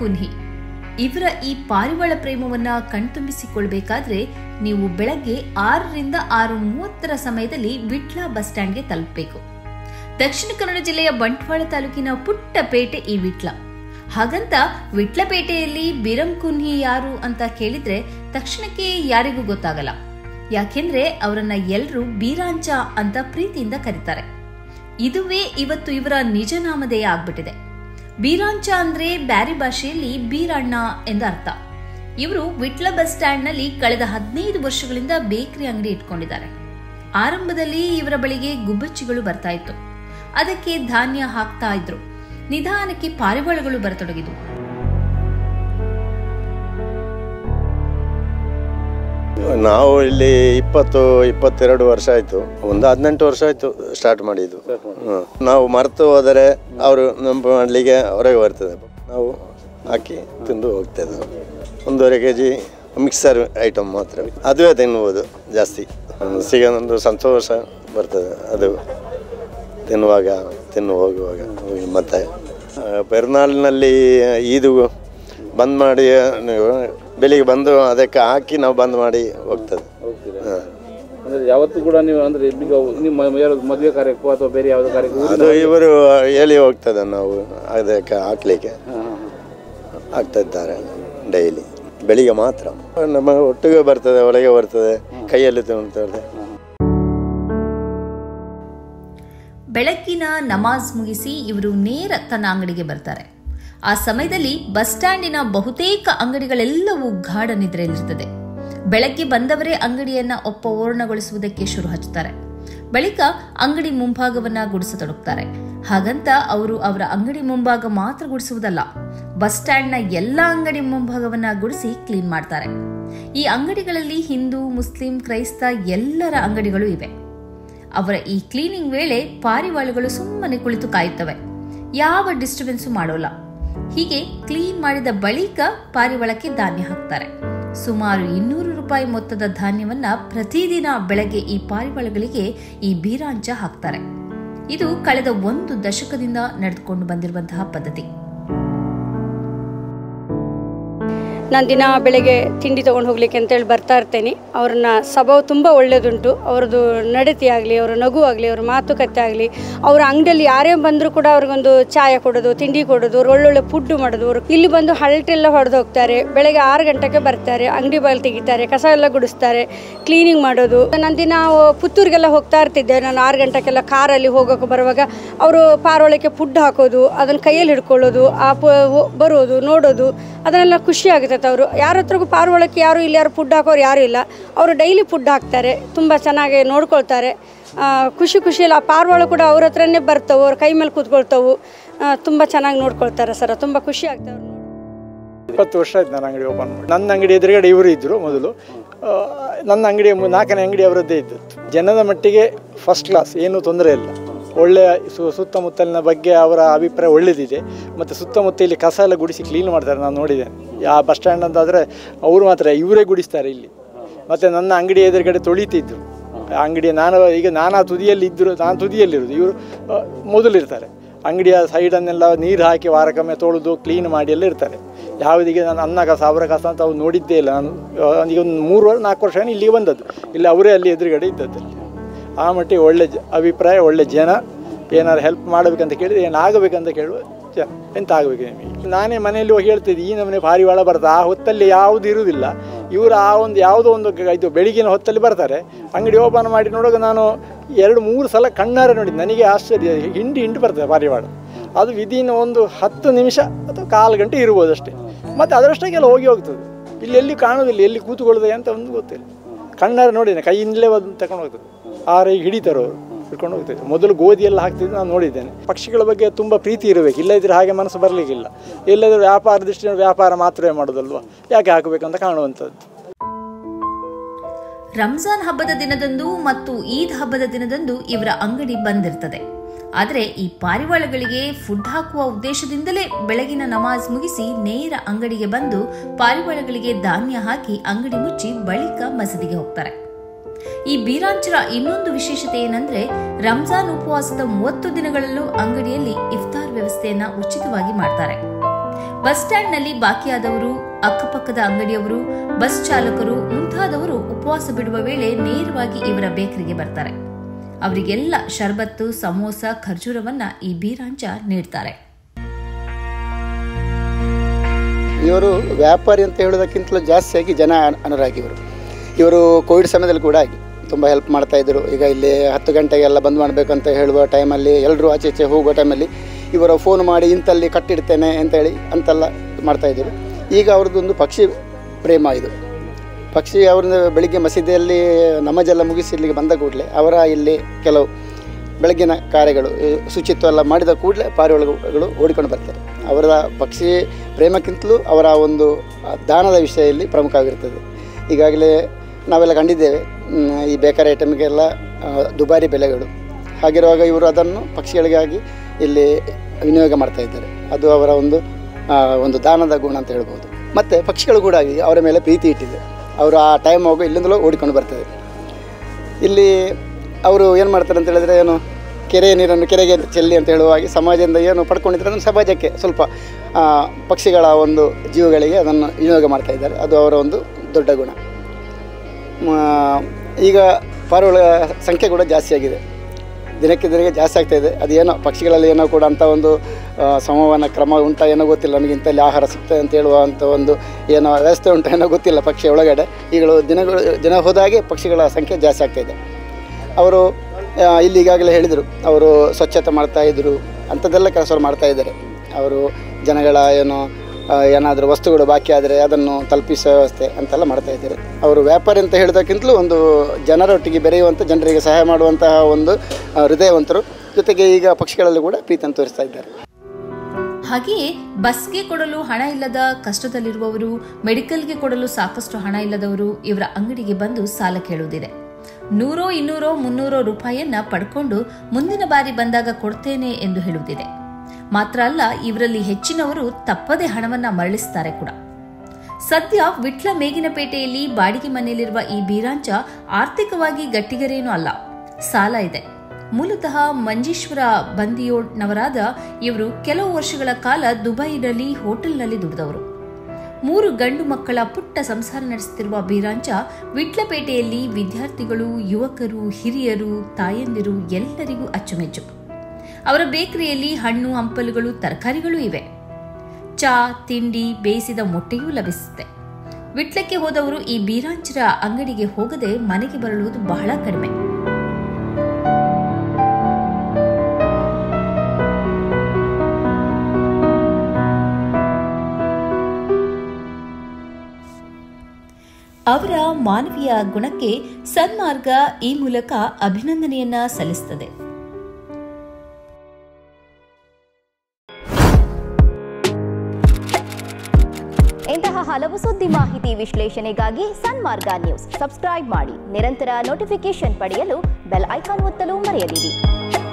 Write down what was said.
ಕುನ್ಹಿ ಇವರ ಈ ಪಾರಿವಾಳ ಪ್ರೇಮವನ್ನ ಕಣ್ತುಂಬಿಸಿಕೊಳ್ಬೇಕಾದ್ರೆ ನೀವು ಬೆಳಗ್ಗೆ ಆರರಿಂದ ಆರು ಮೂವತ್ತರ ಸಮಯದಲ್ಲಿ ವಿಟ್ಲ ಬಸ್ ಸ್ಟ್ಯಾಂಡ್ಗೆ ತಲುಪಬೇಕು ದಕ್ಷಿಣ ಕನ್ನಡ ಜಿಲ್ಲೆಯ ಬಂಟ್ವಾಳ ತಾಲೂಕಿನ ಪುಟ್ಟ ಪೇಟೆ ಈ ವಿಟ್ಲ ಹಾಗಂತ ವಿಟ್ಲಪೇಟೆಯಲ್ಲಿ ಬಿರಂ ಕುನ್ಹಿ ಯಾರು ಅಂತ ಕೇಳಿದ್ರೆ ತಕ್ಷಣಕ್ಕೆ ಯಾರಿಗೂ ಗೊತ್ತಾಗಲ್ಲ ಯಾಕೆಂದ್ರೆ ಅವರನ್ನ ಎಲ್ರೂ ಬೀರಾಂಚ ಅಂತ ಪ್ರೀತಿಯಿಂದ ಕರೀತಾರೆ ಇದುವೇ ಇವತ್ತು ಇವರ ನಿಜ ನಾಮಧೇಯ ಆಗ್ಬಿಟ್ಟಿದೆ ಬೀರಾಂಚ ಅಂದ್ರೆ ಬ್ಯಾರಿ ಭಾಷೆಯಲ್ಲಿ ಬೀರಣ್ಣ ಎಂದ ಅರ್ಥ ಇವರು ವಿಟ್ಲ ಬಸ್ ಸ್ಟ್ಯಾಂಡ್ ನಲ್ಲಿ ಕಳೆದ ಹದಿನೈದು ವರ್ಷಗಳಿಂದ ಬೇಕರಿ ಅಂಗಡಿ ಇಟ್ಕೊಂಡಿದ್ದಾರೆ ಆರಂಭದಲ್ಲಿ ಇವರ ಬಳಿಗೆ ಗುಬ್ಬಚ್ಚಿಗಳು ಬರ್ತಾ ಇತ್ತು ಅದಕ್ಕೆ ಧಾನ್ಯ ಹಾಕ್ತಾ ಇದ್ರು ನಿಧಾನಕ್ಕೆ ಪಾರಿವಾಳಗಳು ಬರತೊಡಗಿದ್ವು ನಾವು ಇಲ್ಲಿ ಇಪ್ಪತ್ತು ಇಪ್ಪತ್ತೆರಡು ವರ್ಷ ಆಯಿತು ಒಂದು ಹದಿನೆಂಟು ವರ್ಷ ಆಯಿತು ಸ್ಟಾರ್ಟ್ ಮಾಡಿದ್ದು ಹ್ಮ್. ನಾವು ಮರೆತು ಹೋದರೆ ಅವರು ನಮ್ಮ ಮಾಡಲಿಕ್ಕೆ ಹೊರಗೆ ಬರ್ತದೆ ನಾವು ಹಾಕಿ ತಿಂದು ಹೋಗ್ತೇವೆ ಒಂದೂವರೆ ಕೆ ಜಿ ಮಿಕ್ಸರ್ ಐಟಮ್ ಮಾತ್ರ ಅದುವೇ ತಿನ್ನುವುದು ಜಾಸ್ತಿ ಸಿಗೋದೊಂದು ಸಂತೋಷ ಬರ್ತದೆ ಅದು ತಿನ್ನುವಾಗ ತಿನ್ನು ಹೋಗುವಾಗ ಹೋಗಿ ಮತ್ತೆ ಆ, ಪೆರ್ನಾಳಿನಲ್ಲಿ ಇದು ಬಂದ್ ಮಾಡಿ ನೀವು ಬೆಳಿಗ್ಗೆ ಬಂದು ಅದಕ್ಕೆ ಹಾಕಿ ನಾವು ಬಂದ್ ಮಾಡಿ ಹೋಗ್ತದೆ ಹಾಂ ಅಂದ್ರೆ ಯಾವತ್ತೂ ಕೂಡ ನೀವು ಅಂದ್ರೆ ಈಗ ನಿಮ್ಮ ಯಾವ್ದು ಮದುವೆ ಕಾರ್ಯಕ್ಕೂ ಅಥವಾ ಬೇರೆ ಯಾವುದೋ ಕಾರ್ಯಕ್ಕೂ ಅದು ಇವರು ಹೇಳಿ ಹೋಗ್ತದೆ ನಾವು ಅದಕ್ಕೆ ಹಾಕ್ಲಿಕ್ಕೆ ಹಾಕ್ತಾ ಇದ್ದಾರೆ ಡೈಲಿ ಬೆಳಿಗ್ಗೆ ಮಾತ್ರ ನಮ್ಮ ಒಟ್ಟಿಗೆ ಬರ್ತದೆ ಒಳಗೆ ಬರ್ತದೆ ಕೈಯಲ್ಲಿ ತಿಂತದೆ ಬೆಳಗ್ಗಿನ ನಮಾಜ್ ಮುಗಿಸಿ ಇವರು ನೇರ ತನ್ನ ಅಂಗಡಿಗೆ ಬರ್ತಾರೆ ಆ ಸಮಯದಲ್ಲಿ ಬಸ್ ಸ್ಟ್ಯಾಂಡಿನ ಬಹುತೇಕ ಅಂಗಡಿಗಳೆಲ್ಲವೂ ಗಾಢ ನಿದ್ರೆಯಲ್ಲಿರ್ತದೆ ಬೆಳಗ್ಗೆ ಬಂದವರೇ ಅಂಗಡಿಯನ್ನ ಒಪ್ಪ ಓರಣಗೊಳಿಸುವುದಕ್ಕೆ ಶುರು ಹಚ್ಚುತ್ತಾರೆ ಬಳಿಕ ಅಂಗಡಿ ಮುಂಭಾಗವನ್ನ ಗುಡಿಸತೊಡಗ್ತಾರೆ ಹಾಗಂತ ಅವರು ಅವರ ಅಂಗಡಿ ಮುಂಭಾಗ ಮಾತ್ರ ಗುಡಿಸುವುದಲ್ಲ ಬಸ್ ಸ್ಟ್ಯಾಂಡ್ನ ಎಲ್ಲ ಅಂಗಡಿ ಮುಂಭಾಗವನ್ನ ಗುಡಿಸಿ ಕ್ಲೀನ್ ಮಾಡ್ತಾರೆ ಈ ಅಂಗಡಿಗಳಲ್ಲಿ ಹಿಂದೂ ಮುಸ್ಲಿಂ ಕ್ರೈಸ್ತ ಎಲ್ಲರ ಅಂಗಡಿಗಳು ಇವೆ ಅವರ ಈ ಕ್ಲೀನಿಂಗ್ ವೇಳೆ ಪಾರಿವಾಳಗಳು ಸುಮ್ಮನೆ ಕುಳಿತು ಕಾಯುತ್ತವೆ ಯಾವ ಡಿಸ್ಟರ್ಬೆನ್ಸು ಮಾಡೋಲ್ಲ ಹೀಗೆ ಕ್ಲೀನ್ ಮಾಡಿದ ಬಳಿಕ ಪಾರಿವಾಳಕ್ಕೆ ಧಾನ್ಯ ಹಾಕ್ತಾರೆ ಸುಮಾರು ಇನ್ನೂರು ರೂಪಾಯಿ ಮೊತ್ತದ ಧಾನ್ಯವನ್ನ ಪ್ರತಿದಿನ ಬೆಳಗ್ಗೆ ಈ ಪಾರಿವಾಳಗಳಿಗೆ ಈ ಬೀರಾಂಚ ಹಾಕ್ತಾರೆ ಇದು ಕಳೆದ ಒಂದು ದಶಕದಿಂದ ನಡೆದುಕೊಂಡು ಬಂದಿರುವಂತಹ ಪದ್ಧತಿ ನಾನು ದಿನ ಬೆಳಗ್ಗೆ ತಿಂಡಿ ತೊಗೊಂಡು ಹೋಗ್ಲಿಕ್ಕೆ ಅಂತೇಳಿ ಬರ್ತಾ ಇರ್ತೇನೆ ಅವ್ರನ್ನ ಸ್ವಭಾವ ತುಂಬ ಒಳ್ಳೆಯದುಂಟು ಅವ್ರದ್ದು ನಡತೆ ಆಗಲಿ ಅವರ ನಗು ಆಗಲಿ ಅವ್ರ ಮಾತುಕತೆ ಆಗಲಿ ಅವ್ರ ಅಂಗಡಿಯಲ್ಲಿ ಯಾರೇ ಬಂದರೂ ಕೂಡ ಅವ್ರಿಗೊಂದು ಚಾಯ ಕೊಡೋದು ತಿಂಡಿ ಕೊಡೋದು ಅವ್ರು ಒಳ್ಳೊಳ್ಳೆ ಫುಡ್ ಮಾಡೋದು ಅವರು ಇಲ್ಲಿ ಬಂದು ಹಲ್ಟೆಲ್ಲ ಹೊಡೆದು ಹೋಗ್ತಾರೆ ಬೆಳಗ್ಗೆ ಆರು ಗಂಟೆಗೆ ಬರ್ತಾರೆ ಅಂಗಡಿ ಬಾಗಿಲು ತೆಗಿತಾರೆ ಕಸ ಎಲ್ಲ ಗುಡಿಸ್ತಾರೆ ಕ್ಲೀನಿಂಗ್ ಮಾಡೋದು ನಾನು ದಿನ ಪುತ್ತೂರಿಗೆಲ್ಲ ಹೋಗ್ತಾ ಇರ್ತಿದ್ದೆ ನಾನು ಆರು ಗಂಟೆಗೆಲ್ಲ ಕಾರಲ್ಲಿ ಹೋಗೋಕೆ ಬರುವಾಗ ಅವರು ಪಾರೊಳಕ್ಕೆ ಫುಡ್ ಹಾಕೋದು ಅದನ್ನು ಕೈಯಲ್ಲಿ ಹಿಡ್ಕೊಳ್ಳೋದು ಆ ಪ ಹೋ- ಬರೋದು ನೋಡೋದು ಅದನ್ನೆಲ್ಲ ಖುಷಿ ಆಗುತ್ತೆ ಅವರು ಯಾರ ಹತ್ರಗೂ ಪಾರೊಳಕ್ಕೆ ಯಾರು ಇಲ್ಲಿ ಯಾರು ಫುಡ್ ಹಾಕೋರು ಯಾರೂ ಇಲ್ಲ ಅವರು ಡೈಲಿ ಫುಡ್ ಹಾಕ್ತಾರೆ ತುಂಬ ಚೆನ್ನಾಗಿ ನೋಡ್ಕೊಳ್ತಾರೆ ಆ, ಖುಷಿ ಖುಷಿಯಲ್ಲಿ ಆ ಪಾರಿವಾಳ ಕೂಡ ಅವ್ರ ಹತ್ರನೇ ಬರ್ತವೆ ಅವ್ರ ಕೈ ಮೇಲೆ ಕೂತ್ಕೊಳ್ತಾವು ತುಂಬ ಚೆನ್ನಾಗಿ ನೋಡ್ಕೊಳ್ತಾರೆ ಸರ್ ತುಂಬ ಖುಷಿ ಆಗ್ತವೆ ಅವ್ರು ನೋಡಿ. ಇಪ್ಪತ್ತು ವರ್ಷ ಆಯ್ತು ನಾನು ಅಂಗಡಿ ಓಪನ್ ಮಾಡಿ ನನ್ನ ಅಂಗಡಿ ಎದುರುಗಡೆ ಇವರು ಇದ್ದರು ಮೊದಲು ಆ, ನನ್ನ ಅಂಗಡಿ ಮು- ನಾಲ್ಕನೇ ಅಂಗಡಿ ಅವರದ್ದೇ ಇದ್ದದ್ದು ಜನದ ಮಟ್ಟಿಗೆ ಫಸ್ಟ್ ಕ್ಲಾಸ್ ಏನೂ ತೊಂದರೆ ಇಲ್ಲ ಒಳ್ಳೆಯ ಸು ಸುತ್ತಮುತ್ತಲಿನ ಬಗ್ಗೆ ಅವರ ಅಭಿಪ್ರಾಯ ಒಳ್ಳೆಯದಿದೆ ಮತ್ತು ಸುತ್ತಮುತ್ತ ಇಲ್ಲಿ ಕಸ ಎಲ್ಲ ಗುಡಿಸಿ ಕ್ಲೀನ್ ಮಾಡ್ತಾರೆ ನಾನು ನೋಡಿದ್ದೇನೆ ಯಾ ಬಸ್ ಸ್ಟ್ಯಾಂಡ್ ಅಂತಾದರೆ ಅವರು ಮಾತ್ರ ಇವರೇ ಗುಡಿಸ್ತಾರೆ ಇಲ್ಲಿ ಮತ್ತು ನನ್ನ ಅಂಗಡಿ ಎದುರುಗಡೆ ತೊಳಿತಿದ್ರು ಆ ಅಂಗಡಿಯ ನಾನು ಈಗ ನಾನು ಆ ತುದಿಯಲ್ಲಿ ಇದ್ದರು ನಾನು ತುದಿಯಲ್ಲಿರೋದು ಇವರು ಆ, ಮೊದಲಿರ್ತಾರೆ ಅಂಗಡಿಯ ಸೈಡನ್ನೆಲ್ಲ ನೀರು ಹಾಕಿ ವಾರಕ್ಕೊಮ್ಮೆ ತೊಳೆದು ಕ್ಲೀನ್ ಮಾಡಿ ಎಲ್ಲ ಇರ್ತಾರೆ ಯಾವುದಿಗೆ ನಾನು ಅನ್ನ ಕಸ ಅವರ ಕಸ ಅಂತ ಅವ್ರು ನೋಡಿದ್ದೇ ಇಲ್ಲ ನಾನು ಆ, ಈಗ ಒಂದು ಮೂರು ವರ್ಷ ನಾಲ್ಕು ವರ್ಷ ಇಲ್ಲಿಗೆ ಬಂದದ್ದು ಇಲ್ಲಿ ಅವರೇ ಅಲ್ಲಿ ಎದುರುಗಡೆ ಇದ್ದದ್ದು ಅಲ್ಲಿ ಆ ಮಟ್ಟಿಗೆ ಒಳ್ಳೆ ಜ ಅಭಿಪ್ರಾಯ ಒಳ್ಳೆ ಜನ ಏನಾದ್ರು ಹೆಲ್ಪ್ ಮಾಡಬೇಕಂತ ಕೇಳಿದ್ರೆ ಏನಾಗಬೇಕಂತ ಕೇಳುವ ಜನ ಎಂತ ಆಗಬೇಕು ನಿಮಗೆ ನಾನೇ ಮನೆಯಲ್ಲಿ ಹೋಗಿ ಹೇಳ್ತಿದ್ದೆ ಈ ನಮ್ಮನೆ ಭಾರಿವಾಳ ಬರ್ತದೆ ಆ ಹೊತ್ತಲ್ಲಿ ಯಾವುದು ಇರುವುದಿಲ್ಲ ಇವರು ಆ ಒಂದು ಯಾವುದೋ ಒಂದು ಗ- ಇದು ಬೆಳಗಿನ ಹೊತ್ತಲ್ಲಿ ಬರ್ತಾರೆ ಅಂಗಡಿ ಓಪನ್ ಮಾಡಿ ನೋಡುವಾಗ ನಾನು ಎರಡು ಮೂರು ಸಲ ಕಣ್ಣಾರೆ ನೋಡಿದ್ದು ನನಗೆ ಆಶ್ಚರ್ಯ ಹಿಂಡಿ ಹಿಂಡಿ ಬರ್ತದೆ ಪಾರಿವಾಳ ಅದು ವಿದಿನ್ ಒಂದು ಹತ್ತು ನಿಮಿಷ ಅಥವಾ ಕಾಲು ಗಂಟೆ ಇರ್ಬೋದು ಅಷ್ಟೇ ಮತ್ತು ಅದರಷ್ಟಕ್ಕೆಲ್ಲ ಹೋಗಿ ಹೋಗ್ತದೆ ಇಲ್ಲಿ ಎಲ್ಲಿ ಕಾಣೋದಿಲ್ಲ ಎಲ್ಲಿ ಕೂತ್ಕೊಳ್ಳೋದು ಅಂತ ಒಂದು ಗೊತ್ತಿಲ್ಲ ಕಣ್ಣಾರೆ ನೋಡಿದ್ದೇನೆ ಕೈಯಿಂದಲೇ ಒಂದು ತಗೊಂಡು ಹೋಗ್ತದೆ ಆರೆ ಹಿಡಿತಾರೆ ಅವರು ಹಿಡ್ಕೊಂಡು ಹೋಗ್ತದೆ ಮೊದಲು ಗೋಧಿ ಎಲ್ಲ ಹಾಕ್ತಿದ್ದು ನಾನು ನೋಡಿದ್ದೇನೆ ಪಕ್ಷಿಗಳ ಬಗ್ಗೆ ತುಂಬ ಪ್ರೀತಿ ಇರಬೇಕು ಇಲ್ಲದಿದ್ರೆ ಹಾಗೆ ಮನಸ್ಸು ಬರಲಿಕ್ಕಿಲ್ಲ ಇಲ್ಲದಿದ್ರೆ ವ್ಯಾಪಾರ ದೃಷ್ಟಿಯಿಂದ ವ್ಯಾಪಾರ ಮಾತ್ರವೇ ಮಾಡೋದಲ್ವಾ ಯಾಕೆ ಹಾಕಬೇಕಂತ ಕಾಣುವಂಥದ್ದು ರಂಜಾನ್ ಹಬ್ಬದ ದಿನದಂದು ಮತ್ತು ಈದ್ ಹಬ್ಬದ ದಿನದಂದು ಇವರ ಅಂಗಡಿ ಬಂದಿರ್ತದೆ ಆದರೆ ಈ ಪಾರಿವಾಳಗಳಿಗೆ ಫುಡ್ ಹಾಕುವ ಉದ್ದೇಶದಿಂದಲೇ ಬೆಳಗಿನ ನಮಾಜ್ ಮುಗಿಸಿ ನೇರ ಅಂಗಡಿಗೆ ಬಂದು ಪಾರಿವಾಳಗಳಿಗೆ ಧಾನ್ಯ ಹಾಕಿ ಅಂಗಡಿ ಮುಚ್ಚಿ ಬಳಿಕ ಮಸೀದಿಗೆ ಹೋಗ್ತಾರೆ ಈ ಬೀರಾಂಚರ ಇನ್ನೊಂದು ವಿಶೇಷತೆ ಏನಂದ್ರೆ ರಂಜಾನ್ ಉಪವಾಸದ ಮೂವತ್ತು ದಿನಗಳಲ್ಲೂ ಅಂಗಡಿಯಲ್ಲಿ ಇಫ್ತಾರ್ ವ್ಯವಸ್ಥೆಯನ್ನ ಉಚಿತವಾಗಿ ಮಾಡ್ತಾರೆ ಬಸ್ ಸ್ಟ್ಯಾಂಡ್ನಲ್ಲಿ ಬಾಕಿಯಾದವರು ಅಕ್ಕಪಕ್ಕದ ಅಂಗಡಿಯವರು ಬಸ್ ಚಾಲಕರು ಮುಂತಾದವರು ಉಪವಾಸ ಬಿಡುವ ವೇಳೆ ನೇರವಾಗಿ ಇವರ ಬೇಕರಿಗೆ ಬರ್ತಾರೆ ಅವರಿಗೆಲ್ಲ ಶರ್ಬತ್ತು ಸಮೋಸ ಖರ್ಜೂರವನ್ನ ಈ ಬೀರಾಂಚ ನೀಡ್ತಾರೆ ಇವರು ವ್ಯಾಪಾರಿ ಅಂತ ಹೇಳೋದಕ್ಕಿಂತಲೂ ಜಾಸ್ತಿಯಾಗಿ ಜನ ಅನು- ಅನುರಾಗಿ ಇವರು ಇವರು ಕೋವಿಡ್ ಸಮಯದಲ್ಲಿ ಕೂಡ ಆಗಿ ತುಂಬ ಹೆಲ್ಪ್ ಮಾಡ್ತಾ ಇದ್ರು ಈಗ ಇಲ್ಲಿ ಹತ್ತು ಗಂಟೆಗೆಲ್ಲ ಬಂದ್ ಮಾಡಬೇಕು ಅಂತ ಹೇಳುವ ಟೈಮಲ್ಲಿ ಎಲ್ಲರೂ ಆಚೆ ಈಚೆ ಹೋಗುವ ಟೈಮಲ್ಲಿ ಇವರು ಫೋನ್ ಮಾಡಿ ಇಂತಲ್ಲಿ ಕಟ್ಟಿಡ್ತೇನೆ ಅಂತೇಳಿ ಅಂತೆಲ್ಲ ಮಾಡ್ತಾಯಿದ್ರು ಈಗ ಅವ್ರದ್ದೊಂದು ಪಕ್ಷಿ ಪ್ರೇಮ ಇದು ಪಕ್ಷಿ ಅವ್ರನ್ನ ಬೆಳಿಗ್ಗೆ ಮಸೀದಿಯಲ್ಲಿ ನಮಾಜೆಲ್ಲ ಮುಗಿಸಿ ಇಲ್ಲಿಗೆ ಬಂದ ಕೂಡಲೇ ಅವರ ಇಲ್ಲಿ ಕೆಲವು ಬೆಳಗ್ಗಿನ ಕಾರ್ಯಗಳು ಈ ಶುಚಿತ್ವ ಎಲ್ಲ ಮಾಡಿದ ಕೂಡಲೇ ಪಾರಿವಾಳಗಳು ಓಡಿಕೊಂಡು ಬರ್ತಾರೆ ಅವರ ಪಕ್ಷಿ ಪ್ರೇಮಕ್ಕಿಂತಲೂ ಅವರ ಒಂದು ಆ, ದಾನದ ವಿಷಯದಲ್ಲಿ ಪ್ರಮುಖವಾಗಿರ್ತದೆ ಈಗಾಗಲೇ ನಾವೆಲ್ಲ ಕಂಡಿದ್ದೇವೆ ಮ್, ಈ ಬೇಕರಿ ಐಟಮ್ಗೆಲ್ಲ ಆ, ದುಬಾರಿ ಬೆಲೆಗಳು ಹಾಗಿರುವಾಗ ಇವರು ಅದನ್ನು ಪಕ್ಷಿಗಳಿಗಾಗಿ ಇಲ್ಲಿ ವಿನಿಯೋಗ ಮಾಡ್ತಾ ಇದ್ದಾರೆ ಅದು ಅವರ ಒಂದು ಆ, ಒಂದು ದಾನದ ಗುಣ ಅಂತ ಹೇಳ್ಬೋದು ಮತ್ತು ಪಕ್ಷಿಗಳು ಕೂಡ ಆಗಿ ಅವರ ಮೇಲೆ ಪ್ರೀತಿ ಇಟ್ಟಿದೆ ಅವರು ಆ ಟೈಮ್ ಹೋಗೋ ಇಲ್ಲಿಂದಲೂ ಓಡಿಕೊಂಡು ಬರ್ತದೆ ಇಲ್ಲಿ ಅವರು ಏನು ಮಾಡ್ತಾರೆ ಅಂತ ಹೇಳಿದ್ರೆ ಏನು ಕೆರೆ ನೀರನ್ನು ಕೆರೆಗೆ ಚೆಲ್ಲಿ ಅಂತ ಹೇಳುವ ಹಾಗೆ ಸಮಾಜದಿಂದ ಏನು ಪಡ್ಕೊಂಡಿದ್ರೆ ಅದನ್ನು ಸಮಾಜಕ್ಕೆ ಸ್ವಲ್ಪ ಆ, ಪಕ್ಷಿಗಳ ಒಂದು ಜೀವಗಳಿಗೆ ಅದನ್ನು ವಿನಿಯೋಗ ಮಾಡ್ತಾ ಇದ್ದಾರೆ ಅದು ಅವರ ಒಂದು ದೊಡ್ಡ ಗುಣ ಮ- ಈಗ ಪಾರಿವಾಳ ಸಂಖ್ಯೆ ಕೂಡ ಜಾಸ್ತಿ ಆಗಿದೆ ದಿನಕ್ಕೆ ದಿನಕ್ಕೆ ಜಾಸ್ತಿ ಆಗ್ತಾ ಇದೆ ಅದೇನೋ ಪಕ್ಷಿಗಳಲ್ಲಿ ಏನೋ ಕೂಡ ಅಂಥ ಒಂದು ಆ, ಸಂವಹನ ಕ್ರಮ ಉಂಟಾ ಏನೋ ಗೊತ್ತಿಲ್ಲ ನಮಗೆ ಇಂಥಲ್ಲಿ ಆಹಾರ ಸಿಗ್ತದೆ ಅಂತ ಹೇಳುವ ಅಂಥ ಒಂದು ಏನೋ ವ್ಯವಸ್ಥೆ ಉಂಟಾ ಏನೋ ಗೊತ್ತಿಲ್ಲ ಪಕ್ಷಿ ಒಳಗಡೆ ಈಗಲೂ ದಿನಗಳು ದಿನ ಹೋದಾಗೆ ಪಕ್ಷಿಗಳ ಸಂಖ್ಯೆ ಜಾಸ್ತಿ ಆಗ್ತಾ ಇದೆ ಅವರು ಆ, ಇಲ್ಲಿ ಈಗಾಗಲೇ ಹೇಳಿದರು ಅವರು ಸ್ವಚ್ಛತೆ ಮಾಡ್ತಾ ಇದ್ದರು ಅಂಥದ್ದೆಲ್ಲ ಕೆಲಸ ಮಾಡ್ತಾ ಇದ್ದಾರೆ ಅವರು ಜನಗಳ ಏನು ಏನಾದರೂ ವಸ್ತುಗಳು ಬಾಕಿ ಆದರೆ ಅದನ್ನು ತಲುಪಿಸುವ ವ್ಯವಸ್ಥೆ ಅಂತೆಲ್ಲ ಮಾಡ್ತಾ ಇದ್ದಾರೆ ಅವರು ವ್ಯಾಪಾರಿ ಅಂತ ಹೇಳೋದಕ್ಕಿಂತಲೂ ಒಂದು ಜನರೊಟ್ಟಿಗೆ ಬೆರೆಯುವಂಥ ಜನರಿಗೆ ಸಹಾಯ ಮಾಡುವಂತಹ ಒಂದು ಆ, ಹೃದಯವಂತರು ಜೊತೆಗೆ ಈಗ ಪಕ್ಷಿಗಳಲ್ಲಿ ಕೂಡ ಪ್ರೀತಿಯನ್ನು ತೋರಿಸ್ತಾ ಇದ್ದಾರೆ ಹಾಗೆಯೇ ಬಸ್ಗೆ ಕೊಡಲು ಹಣ ಇಲ್ಲದ ಕಷ್ಟದಲ್ಲಿರುವವರು ಮೆಡಿಕಲ್ಗೆ ಕೊಡಲು ಸಾಕಷ್ಟು ಹಣ ಇಲ್ಲದವರು ಇವರ ಅಂಗಡಿಗೆ ಬಂದು ಸಾಲ ಕೇಳುವುದಿದೆ ನೂರೋ ಇನ್ನೂರೋ ಮುನ್ನೂರೋ ರೂಪಾಯಿಯನ್ನ ಪಡ್ಕೊಂಡು ಮುಂದಿನ ಬಾರಿ ಬಂದಾಗ ಕೊಡ್ತೇನೆ ಎಂದು ಹೇಳುವುದಿದೆ ಮಾತ್ರ ಅಲ್ಲ ಇವರಲ್ಲಿ ಹೆಚ್ಚಿನವರು ತಪ್ಪದೆ ಹಣವನ್ನ ಮರಳಿಸ್ತಾರೆ ಕೂಡ ಸದ್ಯ ವಿಟ್ಲ ಮೇಗಿನಪೇಟೆಯಲ್ಲಿ ಬಾಡಿಗೆ ಮನೆಯಲ್ಲಿರುವ ಈ ಬೀರಾಂಚ ಆರ್ಥಿಕವಾಗಿ ಗಟ್ಟಿಗರೇನೂ ಅಲ್ಲ ಸಾಲ ಇದೆ ಮೂಲತಃ ಮಂಜೇಶ್ವರ ಬಂದಿಯೋಡ್ನವರಾದ ಇವರು ಕೆಲವು ವರ್ಷಗಳ ಕಾಲ ದುಬೈನಲ್ಲಿ ಹೋಟೆಲ್ನಲ್ಲಿ ದುಡಿದವರು ಮೂರು ಗಂಡು ಮಕ್ಕಳ ಪುಟ್ಟ ಸಂಸಾರ ನಡೆಸುತ್ತಿರುವ ಬೀರಾಂಚ ವಿಟ್ಲಪೇಟೆಯಲ್ಲಿ ವಿದ್ಯಾರ್ಥಿಗಳು ಯುವಕರು ಹಿರಿಯರು ತಾಯಂದಿರು ಎಲ್ಲರಿಗೂ ಅಚ್ಚುಮೆಚ್ಚು ಅವರ ಬೇಕರಿಯಲ್ಲಿ ಹಣ್ಣು ಹಂಪಲುಗಳು ತರಕಾರಿಗಳೂ ಇವೆ ಚಾ ತಿಂಡಿ ಬೇಯಿಸಿದ ಮೊಟ್ಟೆಯೂ ಲಭಿಸುತ್ತೆ ವಿಟ್ಲಕ್ಕೆ ಹೋದವರು ಈ ಬೀರಾಂಚರ ಅಂಗಡಿಗೆ ಹೋಗದೆ ಮನೆಗೆ ಬರಳುವುದು ಬಹಳ ಕಡಿಮೆ ಅವರ ಮಾನವೀಯ ಗುಣಕ್ಕೆ ಸನ್ಮಾರ್ಗ ಈ ಮೂಲಕ ಅಭಿನಂದನೆಯನ್ನ ಸಲ್ಲಿಸುತ್ತದೆ ಇಂತಹ ಹಲವು ಸುದ್ದಿ ಮಾಹಿತಿ ವಿಶ್ಲೇಷಣೆಗಾಗಿ ಸನ್ಮಾರ್ಗ ನ್ಯೂಸ್ ಸಬ್ಸ್ಕ್ರೈಬ್ ಮಾಡಿ ನಿರಂತರ ನೋಟಿಫಿಕೇಶನ್ ಪಡೆಯಲು ಬೆಲ್ ಐಕಾನ್ ಒತ್ತಲು ಮರೆಯದಿರಿ